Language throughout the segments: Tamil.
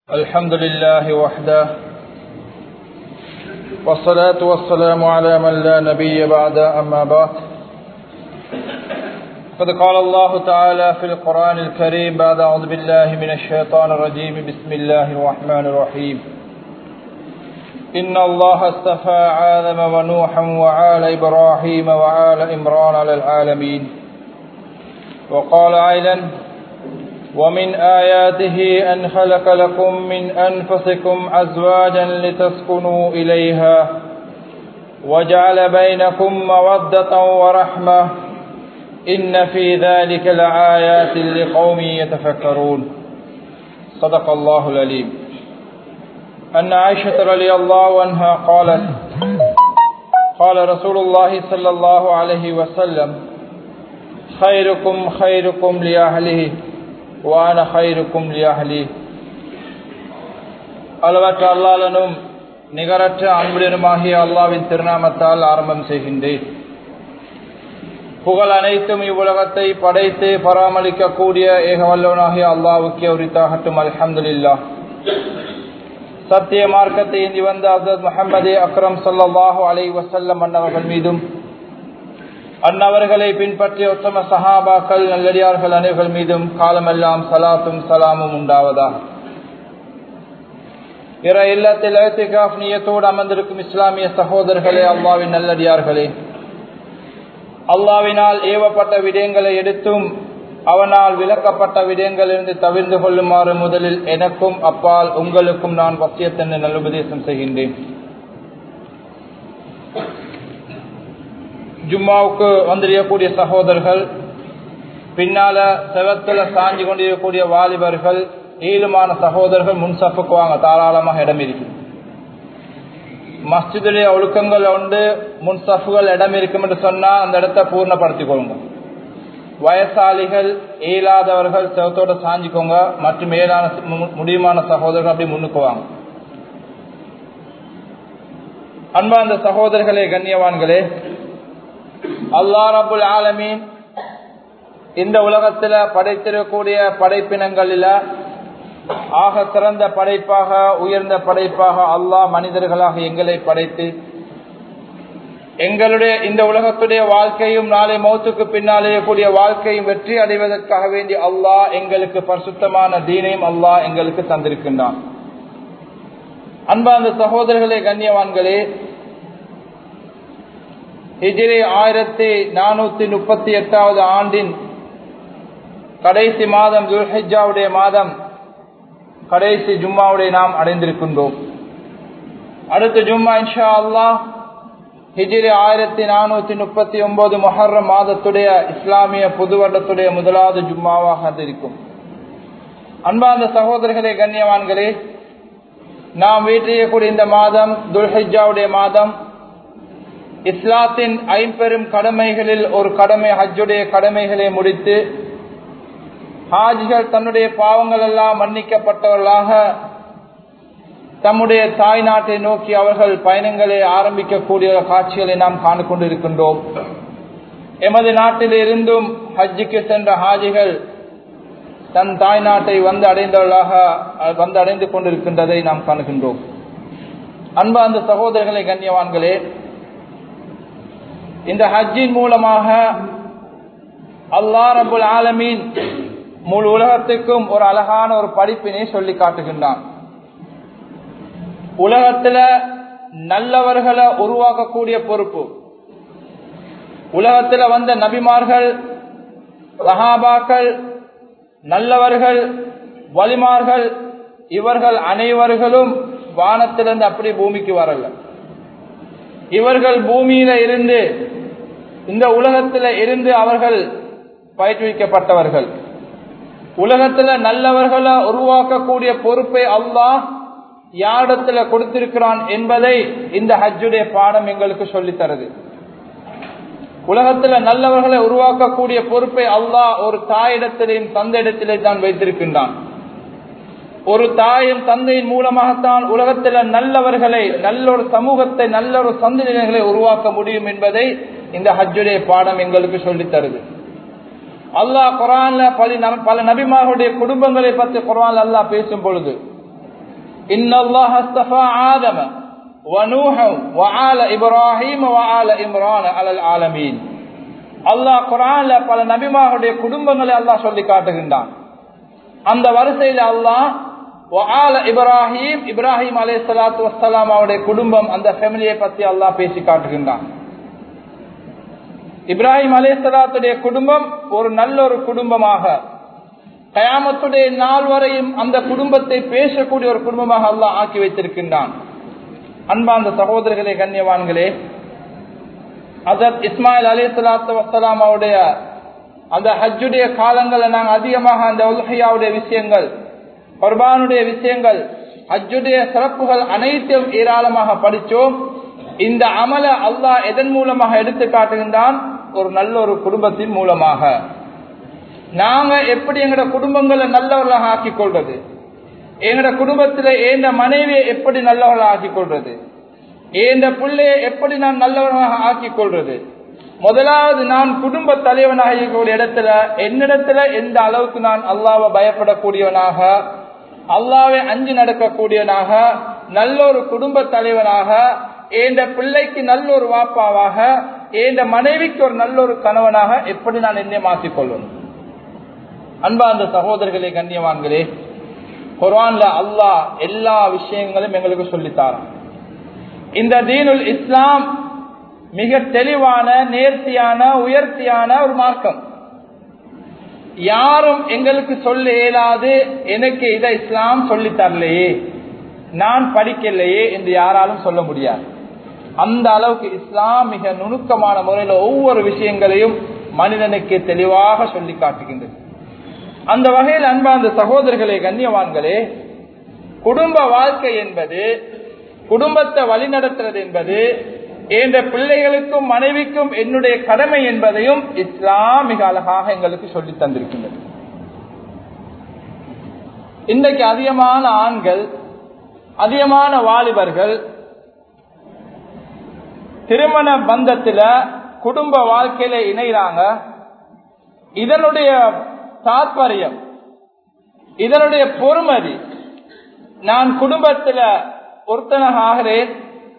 الحمد لله وحده والصلاة والسلام على من لا نبي بعد أما بعد قد قال الله تعالى في القرآن الكريم بعد أعوذ بالله من الشيطان الرجيم بسم الله الرحمن الرحيم إن الله استفى آدم ونوحا وعال إبراهيم وعال إمران على العالمين وقال أيضا ومن آياته أن خلق لكم من أنفسكم أزواجا لتسكنوا إليها وجعل بينكم مودة ورحمة إن في ذلك لآيات لقوم يتفكرون صدق الله العليم أن عائشة رضي الله عنها قالت قال رسول الله صلى الله عليه وسلم خيركم خيركم لأهله வான ஹைருக்கும் லியாஹலி அளவற்ற அல்லாலனும் நிகரற்ற அன்புடனுமாகிய அல்லாவின் திருநாமத்தால் ஆரம்பம் செய்கின்றேன் புகழ் அனைத்தும் இவ்வுலகத்தை படைத்து பராமரிக்கக்கூடிய ஏகவல்லவனாகிய அல்லாவுக்கே உரித்தாகட்டும் அல்ஹம்துலில்லா சத்திய மார்க்கத்தை ஏந்தி வந்த அசத் முகமது அக்ரம் சல்லாஹூ அலை வசல்லம் அன்னவர்கள் மீதும் அன்னவர்களை பின்பற்றிய உத்தம சஹாபாக்கள் நல்லடியார்கள் அனைவர்கள் மீதும் காலமெல்லாம் சலாத்தும் சலாமும் உண்டாவதா பிற இல்லத்தில் எழுத்திகாஃப் நியத்தோடு அமர்ந்திருக்கும் இஸ்லாமிய சகோதரர்களே அல்லாவின் நல்லடியார்களே அல்லாவினால் ஏவப்பட்ட விடயங்களை எடுத்தும் அவனால் விளக்கப்பட்ட விடயங்களிலிருந்து தவிர்ந்து கொள்ளுமாறு முதலில் எனக்கும் அப்பால் உங்களுக்கும் நான் வசியத்தென்று நல்லுபதேசம் செய்கின்றேன் ஜும்மாவுக்கு வந்திருக்கக்கூடிய சகோதரர்கள் பின்னால செவத்துல சாஞ்சி கொண்டிருக்கக்கூடிய வாலிபர்கள் ஈழுமான சகோதரர்கள் முன்சப்புக்கு வாங்க தாராளமாக இடம் இருக்கு மஸ்ஜிதுடைய ஒழுக்கங்கள் உண்டு முன்சப்புகள் இடம் இருக்கும் என்று சொன்னா அந்த இடத்தை பூர்ணப்படுத்திக் கொள்ளுங்க வயசாளிகள் இயலாதவர்கள் செவத்தோட சாஞ்சிக்கோங்க மற்றும் மேலான முடியுமான சகோதரர்கள் அப்படி முன்னுக்கு வாங்க அன்பா அந்த சகோதரர்களே கண்ணியவான்களே அல்லா ரபுல் ஆலமீன் இந்த உலகத்துல படைத்திருக்கக்கூடிய படைப்பினங்களில ஆக சிறந்த படைப்பாக உயர்ந்த படைப்பாக அல்லாஹ் மனிதர்களாக எங்களை படைத்து எங்களுடைய இந்த உலகத்துடைய வாழ்க்கையும் நாளை மௌத்துக்கு பின்னாலே கூடிய வாழ்க்கையும் வெற்றி அடைவதற்காக வேண்டி அல்லாஹ் எங்களுக்கு பரிசுத்தமான தீனையும் அல்லாஹ் எங்களுக்கு தந்திருக்கின்றான் அன்பார்ந்த சகோதரர்களே கண்ணியவான்களே ஹிஜிரி ஆயிரத்தி நானூத்தி முப்பத்தி எட்டாவது ஆண்டின் கடைசி மாதம் துல்ஹிஜாவுடைய மாதம் கடைசி ஜும்மாவுடைய நாம் அடைந்திருக்கின்றோம் அடுத்த ஜும்மா இன்ஷா அல்லா ஹிஜிரி ஆயிரத்தி நானூத்தி முப்பத்தி ஒன்பது மொஹர்ரம் மாதத்துடைய இஸ்லாமிய புது வருடத்துடைய முதலாவது ஜும்மாவாக இருக்கும் அன்பார்ந்த சகோதரர்களே கண்ணியவான்களே நாம் வீட்டியக்கூடிய இந்த மாதம் துல்ஹிஜாவுடைய மாதம் இஸ்லாத்தின் ஐம்பெரும் கடமைகளில் ஒரு கடமை ஹஜ்ஜுடைய கடமைகளை முடித்து ஹாஜிகள் தன்னுடைய பாவங்கள் எல்லாம் மன்னிக்கப்பட்டவர்களாக தம்முடைய தாய் நாட்டை நோக்கி அவர்கள் பயணங்களை ஆரம்பிக்கக்கூடிய காட்சிகளை நாம் காணிக்கொண்டிருக்கின்றோம் எமது நாட்டில் இருந்தும் ஹஜ்ஜுக்கு சென்ற ஹாஜிகள் தன் தாய் நாட்டை வந்து அடைந்தவர்களாக வந்து அடைந்து கொண்டிருக்கின்றதை நாம் காணுகின்றோம் அன்பா அந்த சகோதரர்களை கண்ணியவான்களே இந்த ஹஜ்ஜின் மூலமாக அல்லா ரபுல் ஆலமீன் முழு உலகத்துக்கும் ஒரு அழகான ஒரு படிப்பினை சொல்லி காட்டுகின்றான் உலகத்துல நல்லவர்களை உருவாக்கக்கூடிய பொறுப்பு உலகத்துல வந்த நபிமார்கள் சஹாபாக்கள் நல்லவர்கள் வலிமார்கள் இவர்கள் அனைவர்களும் வானத்திலிருந்து அப்படி பூமிக்கு வரல இவர்கள் பூமியில இருந்து இந்த உலகத்தில இருந்து அவர்கள் பயிற்றுவிக்கப்பட்டவர்கள் உலகத்துல நல்லவர்களை உருவாக்கக்கூடிய பொறுப்பை அல்லாஹ் யாரிடத்துல கொடுத்திருக்கிறான் என்பதை இந்த ஹஜ்ஜுடைய பாடம் எங்களுக்கு சொல்லித் தருது உலகத்துல நல்லவர்களை உருவாக்கக்கூடிய பொறுப்பை அல்லாஹ் ஒரு தாயிடத்திலேயும் தந்தையிடத்திலே தான் வைத்திருக்கின்றான் ஒரு தாயும் தந்தையின் மூலமாகத்தான் உலகத்தில் நல்லவர்களை நல்ல ஒரு சமூகத்தை நல்ல ஒரு சந்ததிகளை உருவாக்க முடியும் என்பதை இந்த ஹஜ்ஜுடைய பாடம் எங்களுக்கு சொல்லித் தருது அல்லாஹ் குரான்ல பல நபி- பல நபிமார்களுடைய குடும்பங்களை பற்றி குரான் அல்லாஹ் பேசும் பொழுது إن الله اصطفى آدم ونوحا وآل إبراهيم وآل إمران على العالمين அல்லாஹ் குரான்ல பல நபிமாருடைய குடும்பங்களை அல்லாஹ் சொல்லி காட்டுகின்றான் அந்த வரிசையில் அல்லாஹ் வஆல இப்ராஹிம் இப்ராஹிம் அலை சலாத்து வசலாம் அவருடைய குடும்பம் அந்த ஃபேமிலியை பத்தி அல்லாஹ் பேசி காட்டுகின்றான் இப்ராஹிம் அலை சலாத்துடைய குடும்பம் ஒரு நல்ல ஒரு குடும்பமாக கயாமத்துடைய நாள் வரையும் அந்த குடும்பத்தை பேசக்கூடிய ஒரு குடும்பமாக அல்லாஹ் ஆக்கி வைத்திருக்கின்றான் அன்பார்ந்த சகோதரர்களே கண்ணியவான்களே அசத் இஸ்மாயில் அலி சலாத்து வசலாம் அவருடைய அந்த ஹஜ்ஜுடைய காலங்களை நாங்கள் அதிகமாக அந்த உல்ஹையாவுடைய விஷயங்கள் குர்பானுடைய விஷயங்கள் ஹஜ்ஜுடைய சிறப்புகள் அனைத்தையும் ஏராளமாக படித்தோம் இந்த அமல அல்லாஹ் எதன் மூலமாக எடுத்து காட்டுகின்றான் ஒரு நல்ல ஒரு குடும்பத்தின் மூலமாக நாங்க எப்படி எங்கட குடும்பங்களை நல்லவர்களாக ஆக்கிக் கொள்றது எங்கட குடும்பத்தில் ஏந்த மனைவியை எப்படி நல்லவர்களாக ஆக்கிக் கொள்றது ஏந்த பிள்ளையை எப்படி நான் நல்லவர்களாக ஆக்கிக் கொள்றது முதலாவது நான் குடும்ப தலைவனாக இருக்கக்கூடிய இடத்துல என்னிடத்துல எந்த அளவுக்கு நான் அல்லாவை பயப்படக்கூடியவனாக அல்லாவை அஞ்சு நடக்கக்கூடியவனாக நல்ல ஒரு குடும்ப தலைவனாக ஏந்த பிள்ளைக்கு நல்ல ஒரு வாப்பாவாக ஏந்த மனைவிக்கு ஒரு நல்ல ஒரு கணவனாக எப்படி நான் என்னை மாற்றிக்கொள்ளணும் அன்பார்ந்த சகோதரர்களே கண்ணியவான்களே குரான்ல அல்லாஹ் எல்லா விஷயங்களும் எங்களுக்கு சொல்லித்தாரான் இந்த தீனுல் இஸ்லாம் மிக தெளிவான நேர்த்தியான உயர்த்தியான ஒரு மார்க்கம் யாரும் எங்களுக்கு சொல்ல இயலாது எனக்கு இதை இஸ்லாம் சொல்லி தரலையே நான் படிக்கலையே என்று யாராலும் சொல்ல முடியாது அந்த அளவுக்கு இஸ்லாம் மிக நுணுக்கமான முறையில் ஒவ்வொரு விஷயங்களையும் மனிதனுக்கு தெளிவாக சொல்லி காட்டுகின்றது அந்த வகையில் அன்பார்ந்த சகோதரர்களே கண்ணியவான்களே குடும்ப வாழ்க்கை என்பது குடும்பத்தை வழிநடத்துறது என்பது என்ற பிள்ளைகளுக்கும் மனைவிக்கும் என்னுடைய கடமை என்பதையும் இஸ்லாம் மிக அழகாக எங்களுக்கு சொல்லி தந்திருக்கின்றது இன்றைக்கு அதிகமான ஆண்கள் அதிகமான வாலிபர்கள் திருமண பந்தத்துல குடும்ப வாழ்க்கையில இணைகிறாங்க இதனுடைய தாற்பயம் இதனுடைய பொறுமதி நான் குடும்பத்துல ஒருத்தனாக ஆகிறேன்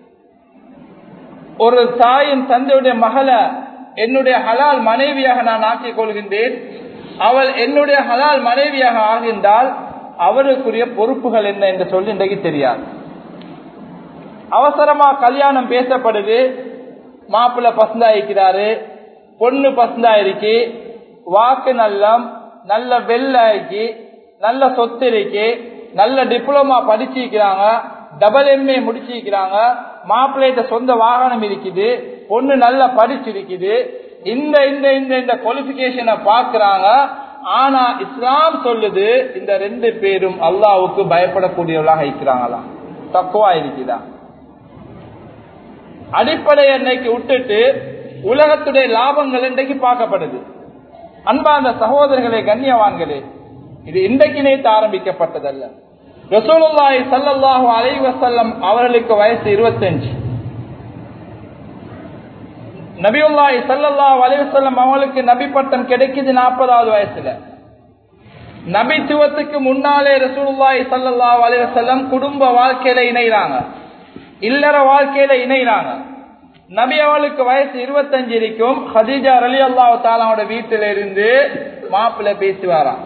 ஒரு தாயின் தந்தையுடைய மகளை என்னுடைய ஹலால் மனைவியாக நான் ஆக்கிக் கொள்கின்றேன் அவள் என்னுடைய ஹலால் மனைவியாக ஆகின்றால் அவருக்குரிய பொறுப்புகள் என்ன என்று சொல்லி இன்றைக்கு தெரியாது அவசரமா கல்யாணம் பேசப்படுது மாப்பிள்ள பசந்தா இருக்கிறாரு பொண்ணு பசந்தா இருக்கு வாக்கு நல்லம் நல்ல வெள்ளாய்க்கு நல்ல சொத்து இருக்கு நல்ல டிப்ளமா படிச்சிருக்கிறாங்க டபுள் எம்ஏ முடிச்சிருக்கிறாங்க மாப்பிள்ளைகிட்ட சொந்த வாகனம் இருக்குது பொண்ணு நல்லா படிச்சிருக்குது இந்த இந்த இந்த இந்த குவாலிபிகேஷனை பாக்குறாங்க ஆனா இஸ்லாம் சொல்லுது இந்த ரெண்டு பேரும் அல்லாவுக்கு பயப்படக்கூடியவர்களாக இருக்கிறாங்களா தக்குவா இருக்குதா அடிப்படையை இன்னைக்கு விட்டுட்டு உலகத்துடைய லாபங்கள் இன்றைக்கு பார்க்கப்படுது அன்பார்ந்த சகோதரர்களே கண்ணியவான்களே இது இன்றைக்கு நேற்று ஆரம்பிக்கப்பட்டதல்ல ரசூலுல்லாஹி சல்லல்லாஹு அலைஹி வஸல்லம் அவர்களுக்கு வயசு இருபத்தஞ்சு நபியுல்லாஹி சல்லல்லாஹு அலைஹி வஸல்லம் அவங்களுக்கு நபி பட்டம் கிடைக்குது நாற்பதாவது வயசுல நபித்துவத்துக்கு முன்னாலே ரசூலுல்லாஹி சல்லல்லாஹு அலைஹி வஸல்லம் குடும்ப வாழ்க்கையில இணைகிறாங்க இல்லற வாழ்க்கையில இணைகிறாங்க நபி அவளுக்கு வயசு இருபத்தஞ்சு இருக்கும் ஹதீஜா அலி அல்லாஹு தாலாவோட வீட்டில இருந்து மாப்பிள்ள பேசுவாராம்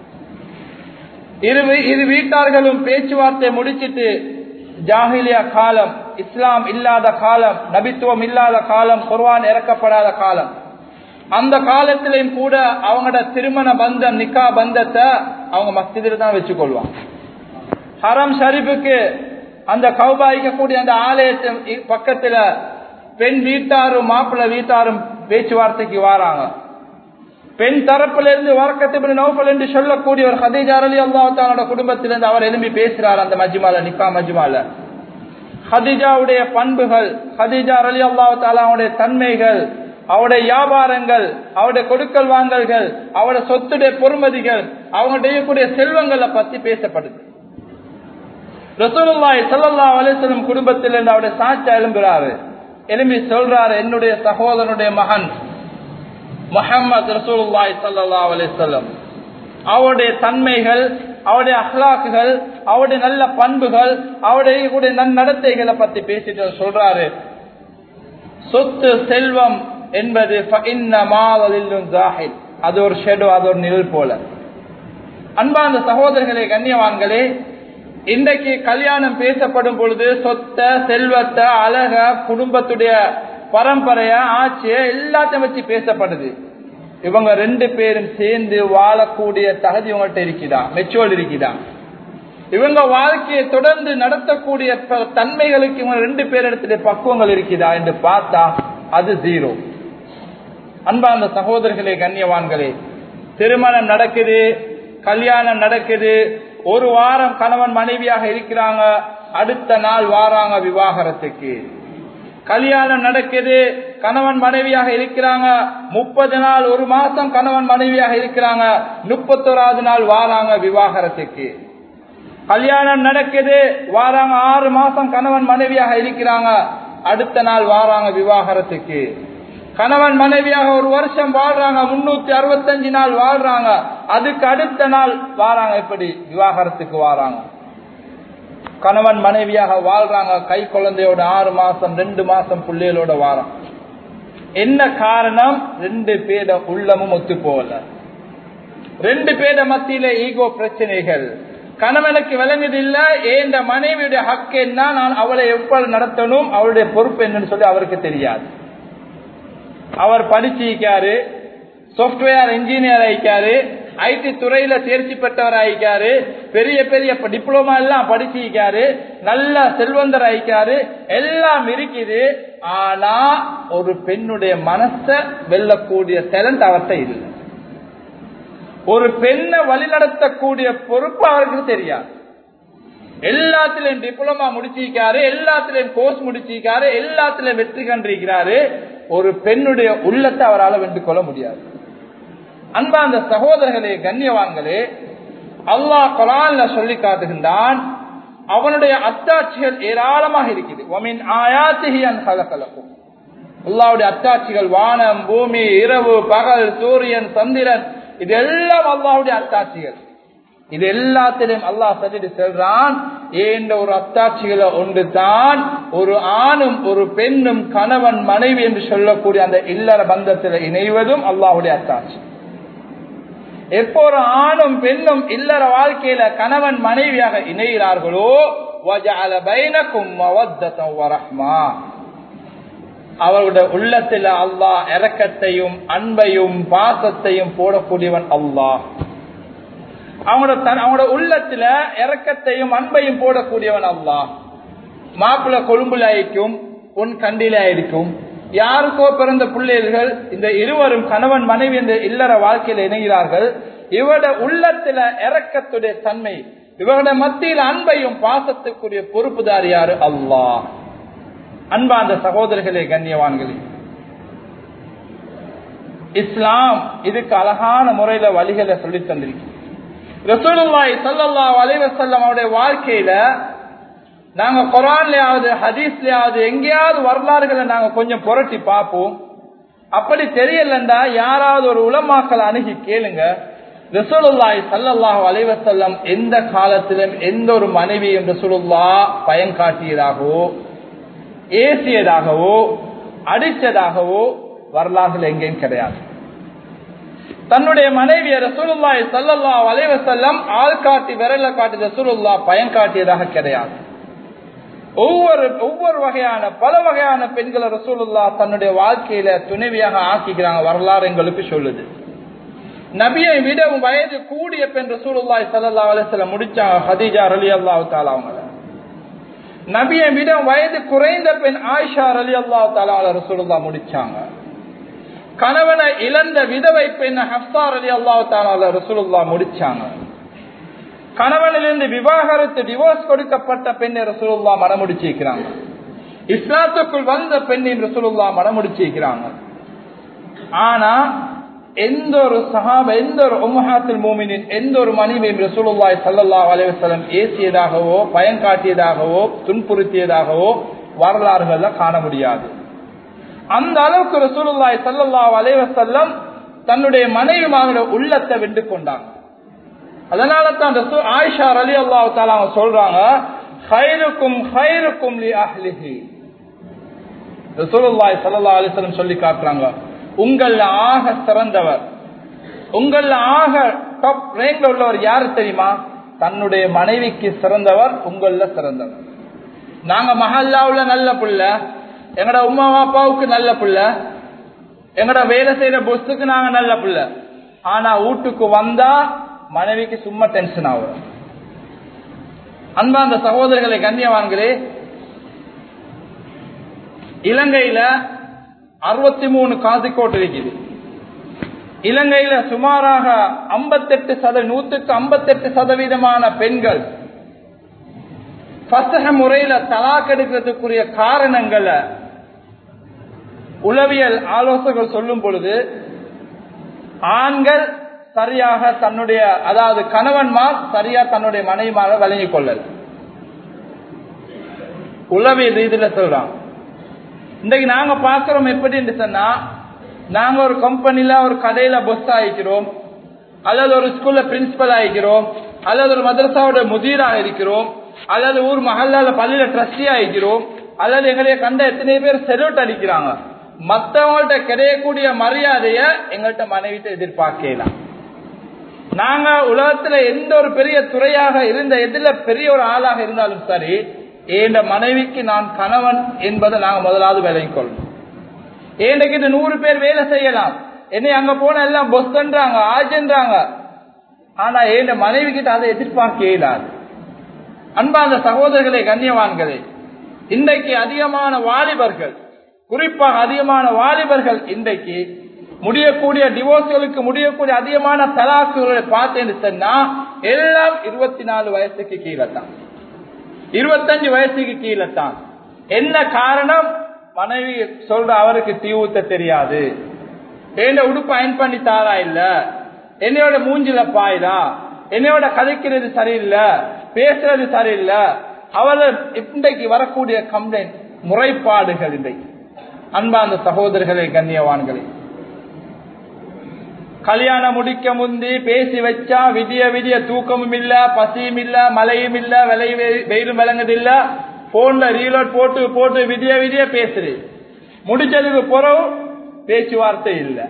இரு இரு வீட்டார்களும் பேச்சுவார்த்தை முடிச்சிட்டு ஜாகிலியா காலம் இஸ்லாம் இல்லாத காலம் நபித்துவம் இல்லாத காலம் குர்வான் இறக்கப்படாத காலம் அந்த காலத்திலையும் கூட அவங்களோட திருமண பந்தம் நிக்கா பந்தத்தை அவங்க மஸ்திதில் தான் வச்சுக்கொள்வாங்க ஹரம் ஷரீஃபுக்கு அந்த கௌபாய்க்கக்கூடிய அந்த ஆலயத்து பக்கத்துல பெண் வீட்டாரும் மாப்பிள்ளை வீட்டாரும் பேச்சுவார்த்தைக்கு வராங்க பெண் தரப்புல இருந்து வரக்கத்து நௌபல் என்று சொல்லக்கூடிய ஒரு ஹதீஜா அலி அல்லாஹாலோட குடும்பத்திலிருந்து அவர் எழுப்பி பேசுறார் அந்த மஜ்மால நிக்கா மஜ்மால ஹதீஜாவுடைய பண்புகள் ஹதீஜா அலி அல்லாஹாலாவுடைய தன்மைகள் அவருடைய வியாபாரங்கள் அவருடைய கொடுக்கல் வாங்கல்கள் அவருடைய சொத்துடைய பொறுமதிகள் அவங்களுடைய கூடிய செல்வங்களை பத்தி பேசப்படுது ரசூலுல்லாய் சல்லல்லா அலிஸ்லம் குடும்பத்திலிருந்து அவருடைய சாட்சி எழும்புறாரு எழும்பி சொல்றாரு என்னுடைய சகோதரனுடைய மகன் முகமது ரசூலுல்லாய் சல்லா அலிசல்லம் அவருடைய தன்மைகள் அவருடைய அஹ்லாக்குகள் அவருடைய நல்ல பண்புகள் அவருடைய நன்னடத்தைகளை பத்தி பேசிட்டு சொல்றாரு சொத்து செல்வம் என்பது அது ஒரு ஷெடோ அது ஒரு நிழல் போல அன்பார்ந்த சகோதரர்களே கண்ணியவான்களே இன்றைக்கு கல்யாணம் பேசப்படும் பொழுது சொத்த செல்வத்தை அழக குடும்பத்துடைய பரம்பரைய ஆட்சிய எல்லாத்தையும் வச்சு பேசப்படுது இவங்க ரெண்டு பேரும் சேர்ந்து வாழக்கூடிய தகுதி உங்கள்கிட்ட இருக்குதா மெச்சோர்டு இருக்குதா இவங்க வாழ்க்கையை தொடர்ந்து நடத்தக்கூடிய தன்மைகளுக்கு இவங்க ரெண்டு பேரிடத்துல பக்குவங்கள் இருக்குதா என்று பார்த்தா அது ஜீரோ அன்பார்ந்த சகோதரர்களே கண்ணியவான்களே திருமணம் நடக்குது கல்யாணம் நடக்குது ஒரு வாரம் கணவன் மனைவியாக இருக்கிறாங்க அடுத்த நாள் வாராங்க விவாகரத்துக்கு கல்யாணம் நடக்குது கணவன் மனைவியாக இருக்கிறாங்க முப்பது நாள் ஒரு மாசம் கணவன் மனைவியாக இருக்கிறாங்க முப்பத்தோராவது நாள் வாராங்க விவாகரத்துக்கு கல்யாணம் நடக்குது வாராங்க ஆறு மாசம் கணவன் மனைவியாக இருக்கிறாங்க அடுத்த நாள் வாராங்க விவாகரத்துக்கு கணவன் மனைவியாக ஒரு வருஷம் வாழ்றாங்க முன்னூத்தி அறுபத்தஞ்சு நாள் வாழ்றாங்க அதுக்கு அடுத்த நாள் வாராங்க எப்படி விவாகரத்துக்கு வாராங்க கணவன் மனைவியாக வாழ்றாங்க கை குழந்தையோட ஆறு மாசம் ரெண்டு மாசம் பிள்ளைகளோட வாரம் என்ன காரணம் ரெண்டு பேர உள்ளமும் ஒத்து போகல ரெண்டு பேர மத்தியில ஈகோ பிரச்சனைகள் கணவனுக்கு விளங்குது இல்ல ஏந்த மனைவியுடைய ஹக்கு என்ன நான் அவளை எவ்வளவு நடத்தணும் அவளுடைய பொறுப்பு என்னன்னு சொல்லி அவருக்கு தெரியாது அவர் படிச்சிருக்காரு சாப்ட்வேர் இன்ஜினியர் ஆயிக்காரு ஐடி துறையில தேர்ச்சி பெற்றவர் ஆயிக்காரு பெரிய பெரிய டிப்ளமா எல்லாம் படிச்சிருக்காரு நல்ல செல்வந்தர் ஆயிக்காரு எல்லாம் இருக்குது ஆனா ஒரு பெண்ணுடைய மனச வெல்லக்கூடிய டேலண்ட் அவர்கிட்ட இல்லை ஒரு பெண்ணை வழிநடத்தக்கூடிய பொறுப்பு அவருக்கு தெரியாது எல்லாத்திலையும் டிப்ளமா முடிச்சிருக்காரு எல்லாத்திலையும் கோர்ஸ் முடிச்சிருக்காரு எல்லாத்திலையும் வெற்றி கண்டிருக்கிறாரு ஒரு பெண்ணுடைய உள்ளத்தை அவரால் வென்று கொள்ள முடியாது அன்பா அந்த சகோதரர்களே கண்ணியவான்களே அல்லாஹ் குரான்ல சொல்லி காட்டுகின்றான் அவனுடைய அத்தாட்சிகள் ஏராளமாக இருக்குது ஒமின் ஆயாத்திகி அன் கலக்கலக்கும் அல்லாவுடைய அத்தாட்சிகள் வானம் பூமி இரவு பகல் சூரியன் சந்திரன் இது எல்லாம் அல்லாவுடைய அத்தாட்சிகள் இது எல்லாத்திலும் அல்லாஹ் சொல்லிட்டு செல்றான் ஏன்ற ஒரு அத்தாட்சிகளை ஒன்று தான் ஒரு ஆணும் ஒரு பெண்ணும் கணவன் மனைவி என்று சொல்லக்கூடிய அந்த இல்லற பந்தத்தில் இணைவதும் அல்லாஹுடைய அத்தாட்சி எப்போ ஒரு ஆணும் பெண்ணும் இல்லற வாழ்க்கையில கணவன் மனைவியாக இணைகிறார்களோ அவர்களுடைய உள்ளத்தில் அல்லாஹ் இரக்கத்தையும் அன்பையும் பாசத்தையும் போடக்கூடியவன் அல்லாஹ் அவங்களோட அவங்களோட உள்ளத்துல இறக்கத்தையும் அன்பையும் போடக்கூடியவன் அல்லாஹ் மாப்பிள்ள கொழும்புல ஆயிக்கும் உன் கண்டில இருக்கும் யாருக்கோ பிறந்த பிள்ளைகள் இந்த இருவரும் கணவன் மனைவி என்ற இல்லற வாழ்க்கையில் இணைகிறார்கள் இவருடைய உள்ளத்துல இறக்கத்துடைய தன்மை இவருடைய மத்தியில் அன்பையும் பாசத்துக்குரிய பொறுப்புதார் யாரு அல்லாஹ் அன்பாந்த சகோதரர்களே கண்ணியவான்களே இஸ்லாம் இதுக்கு அழகான முறையில வழிகளை சொல்லி தந்திருக்கு ரசூலுல்லாஹி ஸல்லல்லாஹு அலைஹி வஸல்லம் அவருடைய வாழ்க்கையில நாங்க குரான்லயாவது ஹதீஸ்லயாவது எங்கேயாவது வரலாறுகளை நாங்க கொஞ்சம் புரட்டி பார்ப்போம் அப்படி தெரியலண்டா யாராவது ஒரு உலமாக்களை அணுகி கேளுங்க ரசூலுல்லாஹி ஸல்லல்லாஹு அலைஹி வஸல்லம் எந்த காலத்திலும் எந்த ஒரு மனைவியும் ரசூலுல்லா பயன் காட்டியதாகவோ ஏசியதாகவோ அடிச்சதாகவோ வரலாறுகள் எங்கேயும் கிடையாது தன்னுடைய மனைவிய ரசூலுல்லாய் சல்லல்லா வலைவ செல்லம் ஆள் காட்டி விரல காட்டி ரசூலுல்லா பயன் காட்டியதாக கிடையாது ஒவ்வொரு ஒவ்வொரு வகையான பல வகையான பெண்களை ரசூலுல்லா தன்னுடைய வாழ்க்கையில துணைவியாக ஆக்கிக்கிறாங்க வரலாறு எங்களுக்கு சொல்லுது நபியை விட வயது கூடிய பெண் ரசூலுல்லாய் சல்லா அலிஸ்ல முடிச்சாங்க ஹதீஜா அலி அல்லாஹு தாலா அவங்கள நபியை விட வயது குறைந்த பெண் ஆயிஷா அலி அல்லாஹு தாலா ரசூலுல்லா முடிச்சாங்க கணவனை இழந்த விதவை பெண் ஹப்சார் அலி அல்லாஹால ரசூலுல்லா முடிச்சாங்க கணவனிலிருந்து விவாகரத்து டிவோர்ஸ் கொடுக்கப்பட்ட பெண்ணை ரசூலுல்லா மனமுடிச்சிருக்கிறாங்க இஸ்லாத்துக்குள் வந்த பெண்ணின் ரசூலுல்லா மனமுடிச்சிருக்கிறாங்க ஆனா எந்த ஒரு சஹாப எந்த ஒரு உம்மஹாத்தில் மூமினின் எந்த ஒரு மனைவியின் ரசூலுல்லாய் சல்லல்லா அலைவசலம் ஏசியதாகவோ பயன் காட்டியதாகவோ துன்புறுத்தியதாகவோ வரலாறுகள்ல காண முடியாது அந்த அளவுக்கு ரசூலுல்லாய் சல்லல்லா அலைவசல்லம் தன்னுடைய மனைவிமாரோட உள்ளத்தை வென்று கொண்டாங்க அதனால தான் ரசூ ஆயிஷா அலி அல்லாஹ் தாலா அவங்க சொல்றாங்க ஹைருக்கும் ஹைருக்கும் லி அஹ்லிஹி ரசூலுல்லாஹி ஸல்லல்லாஹு அலைஹி வஸல்லம் சொல்லி காட்டுறாங்க உங்கள ஆக சிறந்தவர் உங்கள ஆக டாப் ரேங்க்ல உள்ளவர் யாரு தெரியுமா தன்னுடைய மனைவிக்கு சிறந்தவர் உங்கள சிறந்தவர் நாங்க மஹல்லாவுல நல்ல புள்ள எங்கட உமா அப்பாவுக்கு நல்ல புள்ள எங்கட வேலை செய்யற பொஸ்துக்கு நாங்க நல்ல புள்ள ஆனா வீட்டுக்கு வந்தா மனைவிக்கு சும்மா டென்ஷன் ஆகும் அன்பா அந்த சகோதரர்களை கண்ணியவான்களே இலங்கையில அறுபத்தி மூணு காசிக்கோட்டு இருக்குது இலங்கையில சுமாராக ஐம்பத்தெட்டு சத நூத்துக்கு ஐம்பத்தெட்டு சதவீதமான பெண்கள் பசக முறையில தலாக் எடுக்கிறதுக்குரிய காரணங்களை உளவியல் ஆலோசகர்கள் சொல்லும் பொழுது ஆண்கள் சரியாக தன்னுடைய அதாவது கணவன்மார் சரியா தன்னுடைய மனைவிமார வழங்கிக் கொள்ளல் உளவியல் ரீதியில சொல்றான் இன்றைக்கு நாங்க பாக்குறோம் எப்படி சொன்னா நாங்க ஒரு கம்பெனில ஒரு கடையில பொஸ் ஆகிக்கிறோம் அல்லது ஒரு ஸ்கூல்ல பிரின்சிபல் ஆகிக்கிறோம் அல்லது ஒரு மதரசாவோட முதிராக இருக்கிறோம் அல்லது ஊர் மஹல்லால பள்ளியில ட்ரஸ்டி ஆகிக்கிறோம் அல்லது எங்களைய கண்ட எத்தனை பேர் செல்யூட் அடிக்கிறாங்க மத்தவங்கள்ட்ட கிடையக்கூடிய மரியாதைய எங்கள்கிட்ட மனைவிட்ட எதிர்பார்க்கலாம் நாங்க உலகத்துல எந்த ஒரு பெரிய துறையாக இருந்த எதுல பெரிய ஒரு ஆளாக இருந்தாலும் சரி என் மனைவிக்கு நான் கணவன் என்பதை நாங்க முதலாவது விலகிக் கொள்ளணும் ஏன்றைக்கு இந்த நூறு பேர் வேலை செய்யலாம் என்னை அங்க போன எல்லாம் பொஸ்ன்றாங்க ஆஜன்றாங்க ஆனா என் மனைவி கிட்ட அதை எதிர்பார்க்க இயலாது அன்பா அந்த சகோதரர்களே கண்ணியவான்களே இன்றைக்கு அதிகமான வாலிபர்கள் குறிப்பாக அதிகமான வாலிபர்கள் இன்றைக்கு முடியக்கூடிய டிவோர்ஸ்களுக்கு முடியக்கூடிய அதிகமான தலாக்குகளை பார்த்தேன்னு சொன்னா எல்லாம் இருபத்தி நாலு வயசுக்கு கீழே தான் இருபத்தஞ்சு வயசுக்கு கீழே தான் என்ன காரணம் மனைவி சொல்ற அவருக்கு தீ ஊத்த தெரியாது என்ன உடுப்பு அயன் பண்ணி தாரா இல்ல என்னையோட மூஞ்சில பாயுதா என்னையோட கதைக்கிறது சரியில்லை பேசுறது சரியில்லை அவர இன்றைக்கு வரக்கூடிய கம்ப்ளைண்ட் முறைப்பாடுகள் இன்றைக்கு அன்பா அந்த சகோதரர்களே கண்ணியவான்களே கல்யாணம் முடிக்க முந்தி பேசி வச்சா விதிய விதிய தூக்கமும் இல்ல பசியும் இல்ல மழையும் இல்ல விலை வெயிலும் விளங்குது இல்ல போன்ல ரீலோட் போட்டு போட்டு விதிய விதிய பேசுது முடிச்சதுக்கு பிறகு பேச்சுவார்த்தை இல்ல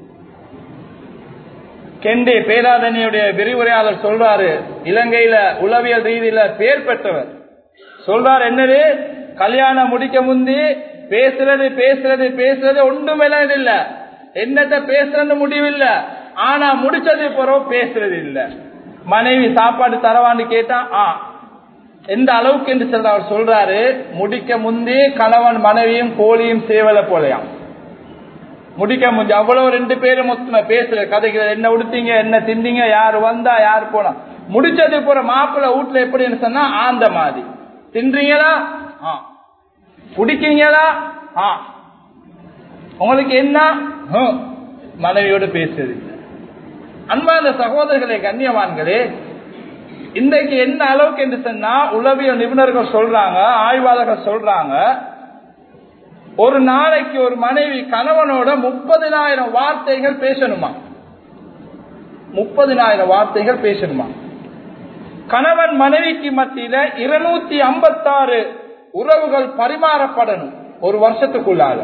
கெண்டே பேராதனியுடைய விரிவுரையாளர் சொல்றாரு இலங்கையில உளவியல் ரீதியில பேர் பெற்றவர் சொல்றாரு என்னது கல்யாணம் முடிக்க முந்தி பேசுறது பேசுறது பேசுறது ஒன்றும் இல்ல என்னத்த பேசுறது முடிவில்ல ஆனா முடிச்சது பிறகு பேசுறது இல்ல மனைவி சாப்பாடு தரவான்னு கேட்டா ஆ எந்த அளவுக்கு என்று சொல்ற அவர் சொல்றாரு முடிக்க முந்தி கணவன் மனைவியும் கோழியும் சேவலை போலையாம் முடிக்க முந்தி அவ்வளவு ரெண்டு பேரும் மொத்தமா பேசுற கதைகள் என்ன உடுத்தீங்க என்ன திண்டீங்க யாரு வந்தா யாரு போனா முடிச்சது போற மாப்பிள்ள வீட்டுல எப்படின்னு சொன்னா ஆந்த மாதிரி தின்றீங்களா ஆ குடிக்கீங்களா ஆ உங்களுக்கு என்ன மனைவியோடு பேசுது அன்பான சகோதரர்களே கண்ணியவான்களே இன்றைக்கு என்ன அளவுக்கு என்று சொன்னா உளவியல் நிபுணர்கள் சொல்றாங்க ஆய்வாளர்கள் சொல்றாங்க ஒரு நாளைக்கு ஒரு மனைவி கணவனோட முப்பதினாயிரம் வார்த்தைகள் பேசணுமா முப்பதினாயிரம் வார்த்தைகள் பேசணுமா கணவன் மனைவிக்கு மத்தியில இருநூத்தி ஐம்பத்தாறு உறவுகள் பரிமாறப்படணும் ஒரு வருஷத்துக்குள்ளாக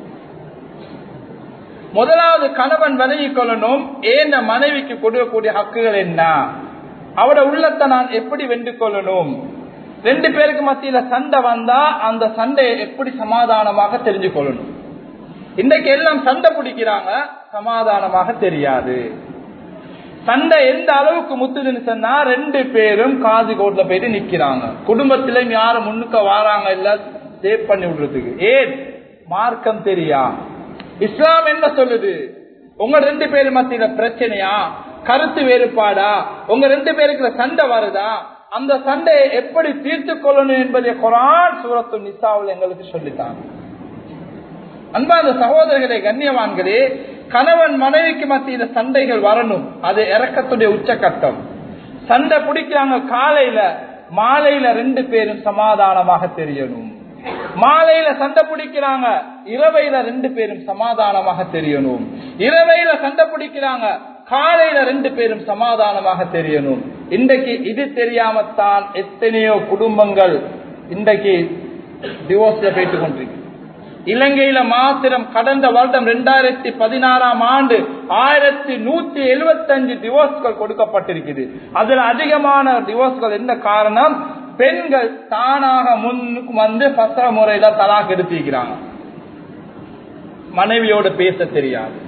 முதலாவது கணவன் விலகிக் கொள்ளணும் ஏன் மனைவிக்கு கொடுக்கக்கூடிய ஹக்குகள் என்ன அவட உள்ளத்தை நான் எப்படி வென்று கொள்ளணும் ரெண்டு பேருக்கு மத்தியில சண்டை வந்தா அந்த சண்டையை எப்படி சமாதானமாக தெரிஞ்சு கொள்ளணும் இன்றைக்கு எல்லாம் சண்டை பிடிக்கிறாங்க சமாதானமாக தெரியாது சண்டை எந்த அளவுக்கு முத்துதுன்னு சொன்னா ரெண்டு பேரும் காது கோட்ல போயிட்டு நிக்கிறாங்க குடும்பத்திலும் யாரும் முன்னுக்க வாராங்க இல்ல சேவ் பண்ணி விடுறதுக்கு ஏன் மார்க்கம் தெரியா இஸ்லாம் என்ன சொல்லுது உங்க ரெண்டு பேரும் மத்தியில பிரச்சனையா கருத்து வேறுபாடா உங்க ரெண்டு பேருக்கு சண்டை வருதா அந்த சண்டையை எப்படி தீர்த்து கொள்ளணும் என்பதை குரான் சூரத்து நிசாவில் எங்களுக்கு சொல்லித்தாங்க அன்பா அந்த சகோதரர்களே கண்ணியவான்களே கணவன் மனைவிக்கு மத்தியில சண்டைகள் வரணும் அது இறக்கத்துடைய உச்சக்கட்டம் சண்டை பிடிக்கிறாங்க காலையில மாலையில ரெண்டு பேரும் சமாதானமாக தெரியணும் மாலையில சண்டை பிடிக்கிறாங்க இரவையில ரெண்டு பேரும் சமாதானமாக தெரியணும் இரவையில சண்டை பிடிக்கிறாங்க காலையில ரெண்டு பேரும் சமாதானமாக தெரியணும் இன்றைக்கு இது தெரியாமத்தான் எத்தனையோ குடும்பங்கள் இன்றைக்கு டிவோர்ஸ்ல போயிட்டு கொண்டிருக்கு இலங்கையில மாத்திரம் கடந்த வருடம் இரண்டாயிரத்தி பதினாறாம் ஆண்டு ஆயிரத்தி நூத்தி எழுபத்தி அஞ்சு டிவோர்ஸ்கள் கொடுக்கப்பட்டிருக்குது அதுல அதிகமான டிவோர்ஸ்கள் என்ன காரணம் பெண்கள் தானாக முன்னுக்கு வந்து பத்திர முறையில தலாக் எடுத்திருக்கிறாங்க மனைவியோட பேச தெரியாது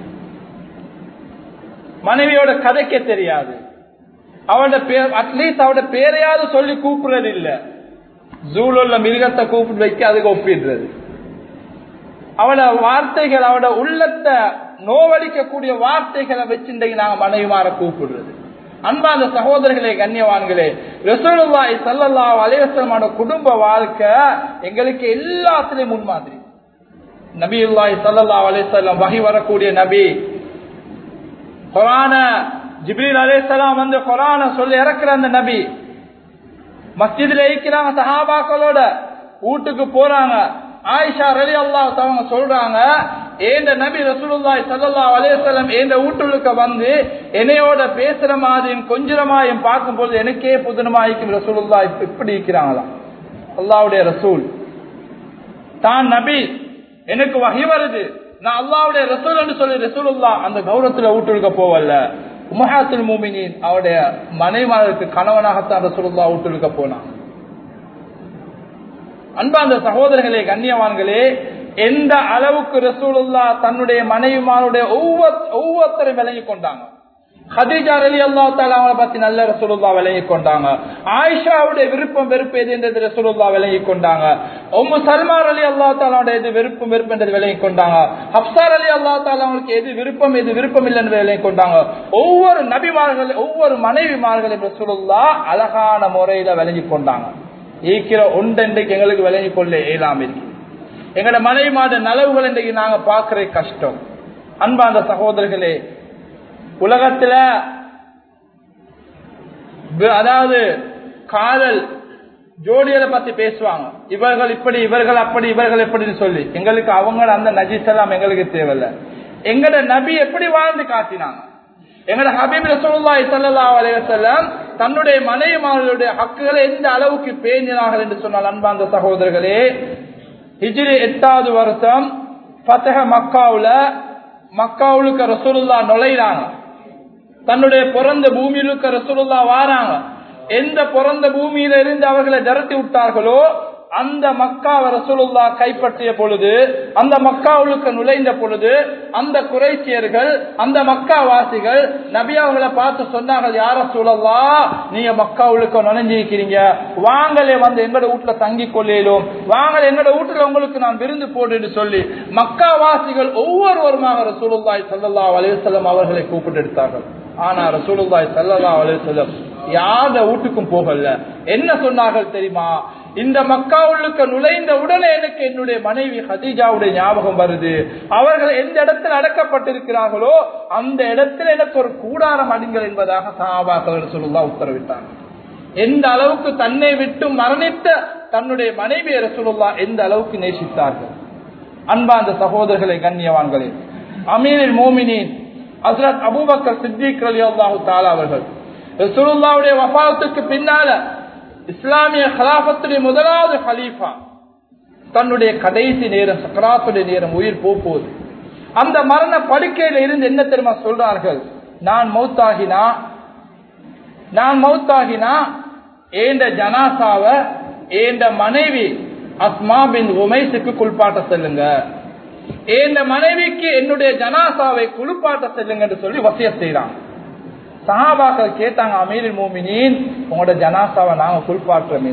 மனைவியோட கதைக்க தெரியாது அவட பேர் அட்லீஸ்ட் அவட பேரையாவது சொல்லி கூப்பிடுறது இல்ல ஜூலுள்ள மிருகத்தை கூப்பிட்டு வைக்க அதுக்கு ஒப்பிடுறது அவட வார்த்தைகள் அவட உள்ளத்தை நோவடிக்கக்கூடிய வார்த்தைகளை வச்சு இன்றைக்கு நாங்க மனைவிமார கூப்பிடுறது அன்பாந்த சகோதரர்களே கண்ணியவான்களே ரசூலுல்லாஹி ஸல்லல்லாஹு அலைஹி வஸல்லமோட குடும்ப வாழ்க்கை எங்களுக்கு எல்லாத்துலயும் முன்மாதிரி நபியுல்லாஹி ஸல்லல்லாஹு அலைஹி வஸல்லம் வஹி வரக்கூடிய நபி குர்ஆன ஜிப்ரீல் அலைஹிஸ்ஸலாம் வந்து குர்ஆன சொல்லி இறக்குற அந்த நபி மஸ்ஜிதுல இருக்கிறாங்க சஹாபாக்களோட வீட்டுக்கு போறாங்க ஆயிஷா ரலி அல்லாஹ் அவங்க சொல்றாங்க ஏந்த நபி ரசூலுல்லாஹி ஸல்லல்லாஹு அலைஹி வஸல்லம் ஏந்த வீட்டுக்கு வந்து என்னையோட பேசுற மாதிரியும் கொஞ்சமாயும் பார்க்கும்போது எனக்கே புதுனமாயிக்கும் ரசூலுல்லாஹ் இப்படி இருக்கிறாங்களாம் அல்லாஹ்வுடைய ரசூல் தான் நபி எனக்கு வகை வருது நான் அல்லாவுடைய ரசூல் என்று சொல்லி ரசூலுல்லா அந்த கௌரவத்துல வீட்டுக்க போவல்ல உமஹாத்துல் மூமினின் அவருடைய மனைமாருக்கு கணவனாகத்தான் ரசூலுல்லா வீட்டுக்க போனான் அன்பாந்த சகோதரர்களே கண்ணியவான்களே எந்த அளவுக்கு ரசூலுல்லா தன்னுடைய மனைவிமாருடைய ஒவ்வொரு ஒவ்வொருத்தரும் விளங்கி கொண்டாங்க ஹதீஜா அலி அல்லா அவங்களை பத்தி நல்ல ரசூலுல்லா விளங்கி கொண்டாங்க ஆயிஷாவுடைய விருப்பம் வெறுப்பு எது என்றது ரசூலுல்லா விளங்கி கொண்டாங்க உம்மு சல்மார் அலி அல்லா தாலாவுடைய எது விருப்பம் வெறுப்பு என்றது விளங்கி கொண்டாங்க ஹப்சார் அலி அல்லா தாலா அவங்களுக்கு எது விருப்பம் எது விருப்பம் இல்லை என்று விளங்கி கொண்டாங்க ஒவ்வொரு நபிமார்கள் ஒவ்வொரு மனைவிமார்களையும் ரசூலுல்லா அழகான முறையில விளங்கி கொண்டாங்க ஈக்கிற ஒன்றென்றைக்கு எங்களுக்கு விளங்கி கொள்ள இயலாம இருக்கு எங்களோட மனைவி மாத நலவுகள் இன்றைக்கு நாங்க பாக்குற கஷ்டம் அன்பாந்த சகோதரர்களே உலகத்துல அதாவது காதல் ஜோடிகளை பத்தி பேசுவாங்க இவர்கள் இப்படி இவர்கள் அப்படி இவர்கள் எப்படின்னு சொல்லி எங்களுக்கு அவங்க அந்த நஜிசெல்லாம் எங்களுக்கு தேவையில்ல எங்கட நபி எப்படி வாழ்ந்து காட்டினாங்க எங்கட ஹபீப் ரசூலுல்லாஹி ஸல்லல்லாஹு அலைஹி வஸல்லம் தன்னுடைய மனைவிமார்களுடைய ஹக்குகளை எந்த அளவுக்கு பேணினார்கள் என்று சொன்னால் அன்பார்ந்த சகோதரர்களே ஹிஜ்ரி எட்டாவது வருஷம் ஃபதஹ மக்காவுல மக்காவுலுக்கு ரசூலுல்லா நுழையிறாங்க தன்னுடைய பிறந்த பூமியிலுக்கு ரசூலுல்லா வாராங்க எந்த பிறந்த பூமியில இருந்து அவர்களை திரட்டி விட்டார்களோ அந்த மக்காவை ரசூலுல்லா கைப்பற்றிய பொழுது அந்த மக்காவுக்கு நுழைந்த பொழுது அந்த குறைச்சியர்கள் அந்த மக்கா வாசிகள் நபி அவர்களை பார்த்து சொன்னார்கள் யார சூழல்லா நீங்க மக்காவுக்கு நுழைஞ்சிருக்கிறீங்க வாங்களே வந்து எங்கட வீட்டுல தங்கி கொள்ளையிலும் வாங்கல எங்கட வீட்டுல உங்களுக்கு நான் விருந்து போடுன்னு சொல்லி மக்கா வாசிகள் ஒவ்வொருவருமாக ரசூலுல்லாய் சல்லா அலிவசல்லம் அவர்களை கூப்பிட்டு எடுத்தார்கள் ஆனா ரசூலுல்லாய் சல்லா அலிவசல்லம் யார வீட்டுக்கும் போகல என்ன சொன்னார்கள் தெரியுமா இந்த மக்காவுள்ளுக்கு நுழைந்த உடனே எனக்கு என்னுடைய மனைவி ஹதீஜாவுடைய ஞாபகம் வருது அவர்கள் எந்த இடத்தில் அடக்கப்பட்டிருக்கிறார்களோ அந்த இடத்தில் எனக்கு ஒரு கூடாரம் அடிங்கள் என்பதாக சாபாக்கள் சொல்லுவா உத்தரவிட்டாங்க எந்த அளவுக்கு தன்னை விட்டு மரணித்த தன்னுடைய மனைவி ரசூலுல்லா எந்த அளவுக்கு நேசித்தார்கள் அன்பா அந்த சகோதரர்களை கண்ணியவான்களே அமீரில் மோமினின் ஹசரத் அபூபக்கர் சித்திக் அலி அல்லாஹு தாலா அவர்கள் ரசூலுல்லாவுடைய வபாத்துக்கு பின்னால இஸ்லாமிய கலாபத்துடைய முதலாவது ஹலீஃபா தன்னுடைய கடைசி நேரம் சக்கராத்துடைய நேரம் உயிர் போகுது அந்த மரண படுக்கையில இருந்து என்ன தெரியுமா சொல்றார்கள் நான் மௌத்தாகினா நான் மௌத்தாகினா ஏண்ட ஜனாசாவ ஏண்ட மனைவி அஸ்மா பின் உமைசுக்கு குளிப்பாட்ட செல்லுங்க ஏண்ட மனைவிக்கு என்னுடைய ஜனாசாவை குளிப்பாட்ட செல்லுங்க என்று சொல்லி வசிய செய்யறாங்க சஹாபாக்கள் கேட்டாங்க அமீரில் மோமினின் உங்களோட ஜனாசாவை நாங்க குளிப்பாட்டுறமே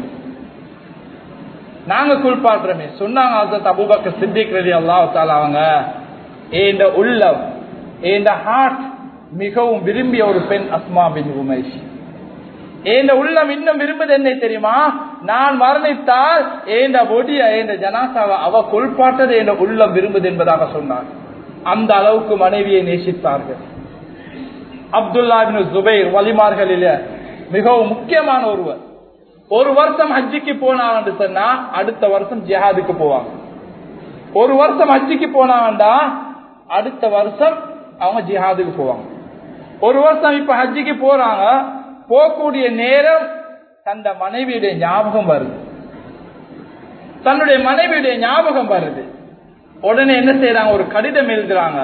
நாங்க குளிப்பாட்டுறமே சொன்னாங்க ஹசரத் அபூபக்கர் சித்திக் ரலி அல்லாஹ் அவங்க ஏண்ட உள்ளம் ஏண்ட ஹார்ட் மிகவும் விரும்பிய ஒரு பெண் அஸ்மா பின் உமேஷ் ஏண்ட உள்ளம் இன்னும் விரும்புது என்ன தெரியுமா நான் மரணித்தால் ஏண்ட பொடிய ஏண்ட ஜனாசாவை அவ கொள்பாட்டது என்ற உள்ளம் விரும்புது என்பதாக சொன்னார் அந்த அளவுக்கு மனைவியை நேசித்தார்கள் அப்துல்லா ஜுபைர் வலிமார்களில மிகவும் முக்கியமான ஒருவர் ஒரு வருஷம் ஹஜ்ஜிக்கு போனாங்க சொன்னா அடுத்த வருஷம் ஜிஹாதுக்கு போவாங்க ஒரு வருஷம் ஹஜ்ஜிக்கு போனாங்கண்டா அடுத்த வருஷம் அவங்க ஜிஹாதுக்கு போவாங்க ஒரு வருஷம் இப்ப ஹஜ்ஜிக்கு போறாங்க போகக்கூடிய நேரம் தந்த மனைவியுடைய ஞாபகம் வருது தன்னுடைய மனைவியுடைய ஞாபகம் வருது உடனே என்ன செய்யறாங்க ஒரு கடிதம் எழுதுறாங்க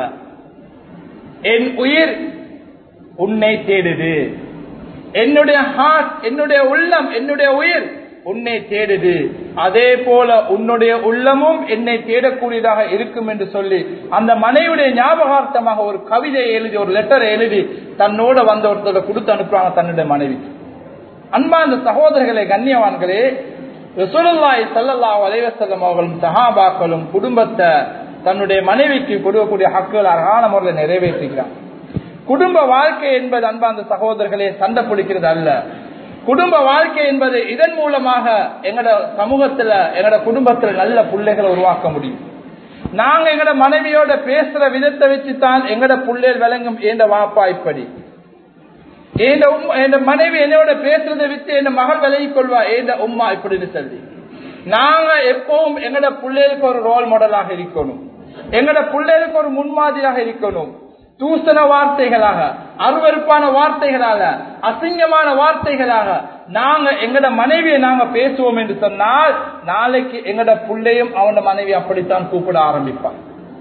என் உயிர் உன்னை தேடுது என்னுடைய ஹார்ட் என்னுடைய உள்ளம் என்னுடைய உயிர் உன்னை தேடுது அதே போல உன்னுடைய உள்ளமும் என்னை தேடக்கூடியதாக இருக்கும் என்று சொல்லி அந்த மனைவியுடைய ஞாபகார்த்தமாக ஒரு கவிதை எழுதி ஒரு லெட்டரை எழுதி தன்னோட வந்த ஒருத்தரை கொடுத்து அனுப்புறாங்க தன்னுடைய மனைவி அன்பா அந்த சகோதரர்களே கண்ணியவான்களே ரசூலுல்லாஹி ஸல்லல்லாஹு அலைஹி வஸல்லம் அவர்களும் சஹாபாக்களும் குடும்பத்தை தன்னுடைய மனைவிக்கு கொடுக்கக்கூடிய ஹக்குகள் அழகான முறையில் நிறைவேற்றுகிறார் குடும்ப வாழ்க்கை என்பது அன்பா அந்த சகோதரர்களே சண்டை பிடிக்கிறது அல்ல குடும்ப வாழ்க்கை என்பது இதன் மூலமாக எங்கட சமூகத்துல எங்கட குடும்பத்துல நல்ல பிள்ளைகளை உருவாக்க முடியும் நாங்க எங்கட மனைவியோட பேசுற விதத்தை வச்சுதான் எங்கட பிள்ளைகள் விளங்கும் ஏண்ட வாப்பா இப்படி என் உம்மா என் மனைவி என்னோட பேசுறதை விட்டு என் மகள் விலகிக் கொள்வா ஏந்த உம்மா இப்படின்னு சொல்லி நாங்க எப்பவும் எங்கட பிள்ளைகளுக்கு ஒரு ரோல் மாடலாக இருக்கணும் எங்கட பிள்ளைகளுக்கு ஒரு முன்மாதிரியாக இருக்கணும் தூசண வார்த்தைகளாக அருவருப்பான வார்த்தைகளாக அசிங்கமான வார்த்தைகளாக நாங்க எங்கட மனைவியை நாங்க பேசுவோம் என்று சொன்னால் நாளைக்கு எங்கட பிள்ளையும் அவன மனைவி அப்படித்தான் கூப்பிட ஆரம்பிப்பான்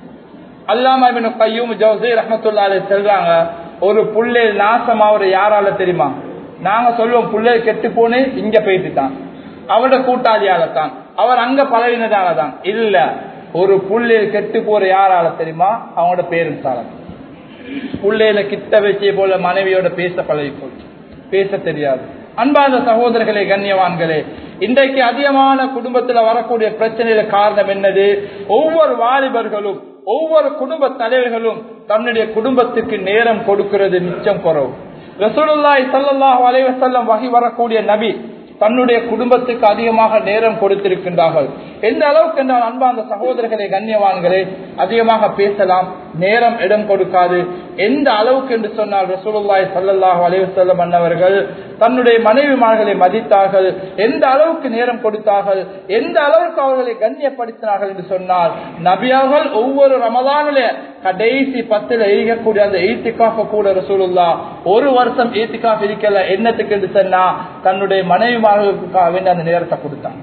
அல்லாம கையும் ஜவுசி ரஹமத்துல்லாலே செல்றாங்க ஒரு புள்ளை நாசமாவது யாரால தெரியுமா நாங்க சொல்லுவோம் புள்ளை கெட்டு போனே இங்க போயிட்டுதான் அவரோட கூட்டாளியால தான் அவர் அங்க பழகினதால தான் இல்ல ஒரு புள்ளை கெட்டு போற யாரால தெரியுமா அவங்களோட பேரண்ட்ஸால புள்ளையில கிட்ட வச்சே போல மனைவியோட பேச பழகிக்கொள் பேச தெரியாது அன்பான சகோதரர்களே கண்ணியவான்களே இன்றைக்கு அதிகமான குடும்பத்துல வரக்கூடிய பிரச்சனையில காரணம் என்னது ஒவ்வொரு வாலிபர்களும் ஒவ்வொரு குடும்ப தலைவர்களும் தன்னுடைய குடும்பத்துக்கு நேரம் கொடுக்கிறது மிச்சம் குறவு ரசூலுல்லாய் சல்லாஹூ அலைவசல்லம் வகை வரக்கூடிய நபி தன்னுடைய குடும்பத்துக்கு அதிகமாக நேரம் கொடுத்திருக்கின்றார்கள் எந்த அளவுக்கு என்றால் அன்பாந்த சகோதரர்களே கண்ணியவான்களே அதிகமாக பேசலாம் நேரம் இடம் கொடுக்காது எந்த அளவுக்கு என்று சொன்னால் ரசூலுல்லாய் சல்லாஹூ அலைவசல்லம் அன்னவர்கள் தன்னுடைய மனைவிமார்களை மதித்தார்கள் எந்த அளவுக்கு நேரம் கொடுத்தார்கள் எந்த அளவுக்கு அவர்களை கண்ணியப்படுத்தினார்கள் என்று சொன்னால் நபியார்கள் ஒவ்வொரு ரமதானில கடைசி பத்துல இருக்கக்கூடிய அந்த ஈத்திக்காக கூட ரசூலுல்லா ஒரு வருஷம் ஈத்திக்காக இருக்கல என்னத்துக்கு என்று சொன்னா தன்னுடைய மனைவிமார்களுக்காக வேண்டிய அந்த நேரத்தை கொடுத்தாங்க